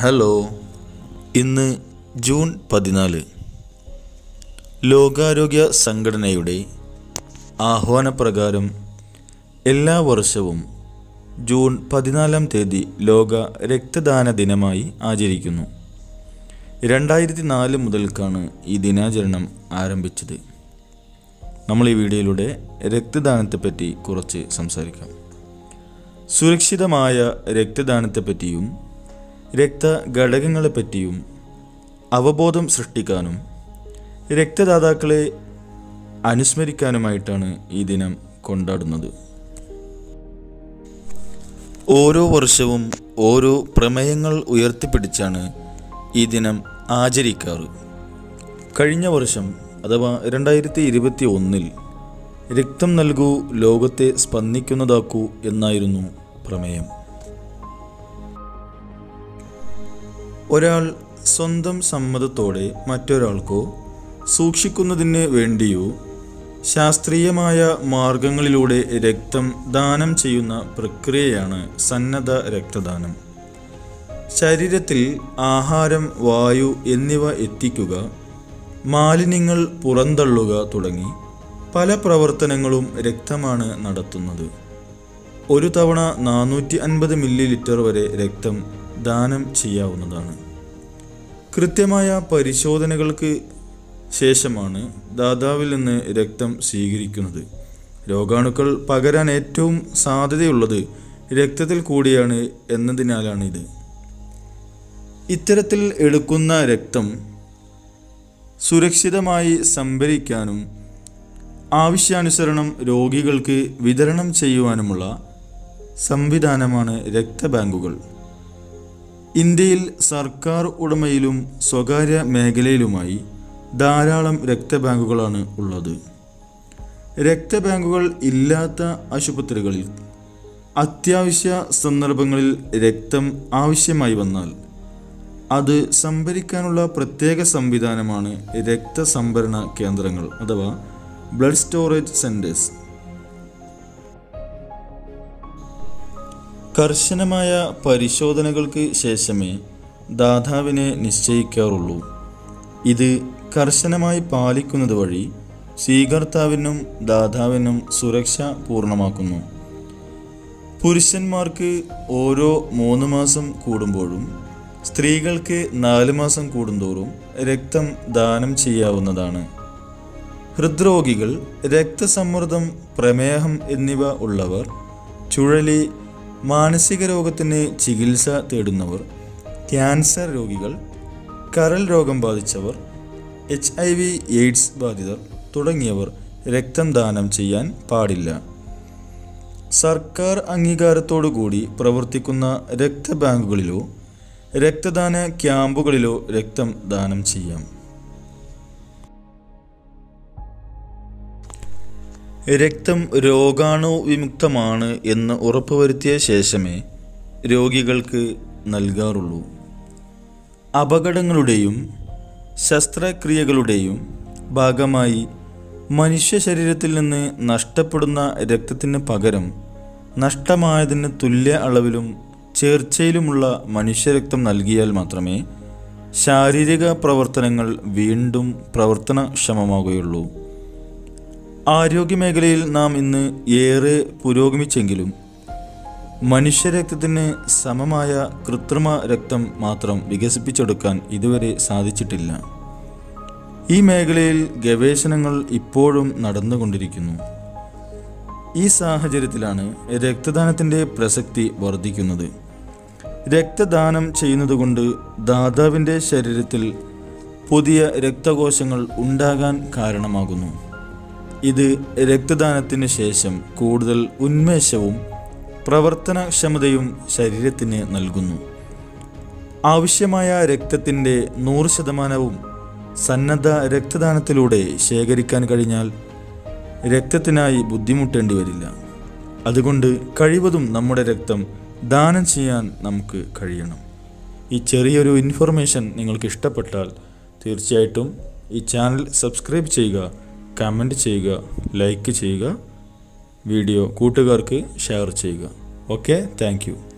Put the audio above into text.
hello ഇന്ന് June പതിനാല് ലോകാരോഗ്യ സംഘടനയുടെ ആഹ്വാനപ്രകാരം എല്ലാ വർഷവും ജൂൺ പതിനാലാം തീയതി ലോക രക്തദാന ദിനമായി ആചരിക്കുന്നു രണ്ടായിരത്തി നാല് മുതൽക്കാണ് ഈ ദിനാചരണം ആരംഭിച്ചത് നമ്മൾ ഈ വീഡിയോയിലൂടെ രക്തദാനത്തെപ്പറ്റി കുറച്ച് സംസാരിക്കാം സുരക്ഷിതമായ രക്തദാനത്തെപ്പറ്റിയും രക്തഘടകങ്ങളെപ്പറ്റിയും അവബോധം സൃഷ്ടിക്കാനും രക്തദാതാക്കളെ അനുസ്മരിക്കാനുമായിട്ടാണ് ഈ ദിനം കൊണ്ടാടുന്നത് ഓരോ വർഷവും ഓരോ പ്രമേയങ്ങൾ ഉയർത്തിപ്പിടിച്ചാണ് ഈ ദിനം ആചരിക്കാറ് കഴിഞ്ഞ വർഷം അഥവാ രണ്ടായിരത്തി ഇരുപത്തി ഒന്നിൽ രക്തം നൽകൂ ലോകത്തെ സ്പന്ദിക്കുന്നതാക്കൂ എന്നായിരുന്നു പ്രമേയം ഒരാൾ സ്വന്തം സമ്മതത്തോടെ മറ്റൊരാൾക്കോ സൂക്ഷിക്കുന്നതിന് വേണ്ടിയോ ശാസ്ത്രീയമായ മാർഗങ്ങളിലൂടെ രക്തം ദാനം ചെയ്യുന്ന പ്രക്രിയയാണ് സന്നദ്ധ രക്തദാനം ശരീരത്തിൽ ആഹാരം വായു എന്നിവ എത്തിക്കുക മാലിന്യങ്ങൾ പുറന്തള്ളുക തുടങ്ങി പല പ്രവർത്തനങ്ങളും രക്തമാണ് നടത്തുന്നത് ഒരു തവണ നാനൂറ്റി അൻപത് മില്ലി ലിറ്റർ വരെ രക്തം ദാനം ചെയ്യാവുന്നതാണ് കൃത്യമായ പരിശോധനകൾക്ക് ശേഷമാണ് ദാതാവിൽ നിന്ന് രക്തം സ്വീകരിക്കുന്നത് രോഗാണുക്കൾ പകരാൻ ഏറ്റവും സാധ്യതയുള്ളത് രക്തത്തിൽ കൂടിയാണ് എന്നതിനാലാണിത് ഇത്തരത്തിൽ എടുക്കുന്ന രക്തം സുരക്ഷിതമായി സംഭരിക്കാനും ആവശ്യാനുസരണം രോഗികൾക്ക് വിതരണം ചെയ്യുവാനുമുള്ള സംവിധാനമാണ് രക്തബാങ്കുകൾ ഇന്ത്യയിൽ സർക്കാർ ഉടമയിലും സ്വകാര്യ മേഖലയിലുമായി ധാരാളം രക്തബാങ്കുകളാണ് ഉള്ളത് രക്തബാങ്കുകൾ ഇല്ലാത്ത ആശുപത്രികളിൽ അത്യാവശ്യ സന്ദർഭങ്ങളിൽ രക്തം ആവശ്യമായി വന്നാൽ അത് സംഭരിക്കാനുള്ള പ്രത്യേക സംവിധാനമാണ് രക്തസംഭരണ കേന്ദ്രങ്ങൾ അഥവാ ബ്ലഡ് സ്റ്റോറേജ് സെൻറ്റേഴ്സ് കർശനമായ പരിശോധനകൾക്ക് ശേഷമേ ദാതാവിനെ നിശ്ചയിക്കാറുള്ളൂ ഇത് കർശനമായി പാലിക്കുന്നത് വഴി സ്വീകർത്താവിനും ദാതാവിനും സുരക്ഷ പൂർണ്ണമാക്കുന്നു പുരുഷന്മാർക്ക് ഓരോ മൂന്ന് മാസം കൂടുമ്പോഴും സ്ത്രീകൾക്ക് നാല് മാസം കൂടുന്തോറും രക്തം ദാനം ചെയ്യാവുന്നതാണ് ഹൃദ്രോഗികൾ രക്തസമ്മർദ്ദം പ്രമേഹം എന്നിവ ഉള്ളവർ ചുഴലി മാനസിക രോഗത്തിന് ചികിത്സ തേടുന്നവർ ക്യാൻസർ രോഗികൾ കരൾ രോഗം ബാധിച്ചവർ എച്ച് ഐ വി എയ്ഡ്സ് ബാധിതർ തുടങ്ങിയവർ രക്തം ദാനം ചെയ്യാൻ പാടില്ല സർക്കാർ അംഗീകാരത്തോടുകൂടി പ്രവർത്തിക്കുന്ന രക്തബാങ്കുകളിലോ രക്തദാന ക്യാമ്പുകളിലോ രക്തം ദാനം ചെയ്യാം രക്തം രോഗാണു വിമുക്തമാണ് എന്ന് ഉറപ്പുവരുത്തിയ ശേഷമേ രോഗികൾക്ക് നൽകാറുള്ളൂ അപകടങ്ങളുടെയും ശസ്ത്രക്രിയകളുടെയും ഭാഗമായി മനുഷ്യ ശരീരത്തിൽ നിന്ന് നഷ്ടപ്പെടുന്ന രക്തത്തിന് പകരം നഷ്ടമായതിന് തുല്യ അളവിലും ചേർച്ചയിലുമുള്ള മനുഷ്യരക്തം നൽകിയാൽ മാത്രമേ ശാരീരിക പ്രവർത്തനങ്ങൾ വീണ്ടും പ്രവർത്തനക്ഷമമാകുകയുള്ളൂ ആരോഗ്യമേഖലയിൽ നാം ഇന്ന് ഏറെ പുരോഗമിച്ചെങ്കിലും മനുഷ്യരക്തത്തിന് സമമായ കൃത്രിമ രക്തം മാത്രം വികസിപ്പിച്ചെടുക്കാൻ ഇതുവരെ സാധിച്ചിട്ടില്ല ഈ മേഖലയിൽ ഗവേഷണങ്ങൾ ഇപ്പോഴും നടന്നുകൊണ്ടിരിക്കുന്നു ഈ സാഹചര്യത്തിലാണ് രക്തദാനത്തിൻ്റെ പ്രസക്തി വർദ്ധിക്കുന്നത് രക്തദാനം ചെയ്യുന്നതുകൊണ്ട് ദാതാവിൻ്റെ ശരീരത്തിൽ പുതിയ രക്തകോശങ്ങൾ ഉണ്ടാകാൻ കാരണമാകുന്നു ഇത് രക്തദാനത്തിന് ശേഷം കൂടുതൽ ഉന്മേഷവും പ്രവർത്തനക്ഷമതയും ശരീരത്തിന് നൽകുന്നു ആവശ്യമായ രക്തത്തിൻ്റെ നൂറ് ശതമാനവും സന്നദ്ധ രക്തദാനത്തിലൂടെ ശേഖരിക്കാൻ കഴിഞ്ഞാൽ രക്തത്തിനായി ബുദ്ധിമുട്ടേണ്ടി വരില്ല അതുകൊണ്ട് കഴിവതും നമ്മുടെ രക്തം ദാനം ചെയ്യാൻ നമുക്ക് കഴിയണം ഈ ചെറിയൊരു ഇൻഫർമേഷൻ നിങ്ങൾക്ക് ഇഷ്ടപ്പെട്ടാൽ തീർച്ചയായിട്ടും ഈ ചാനൽ സബ്സ്ക്രൈബ് ചെയ്യുക കമൻറ്റ് ചെയ്യുക ലൈക്ക് ചെയ്യുക വീഡിയോ കൂട്ടുകാർക്ക് ഷെയർ ചെയ്യുക ഓക്കെ താങ്ക്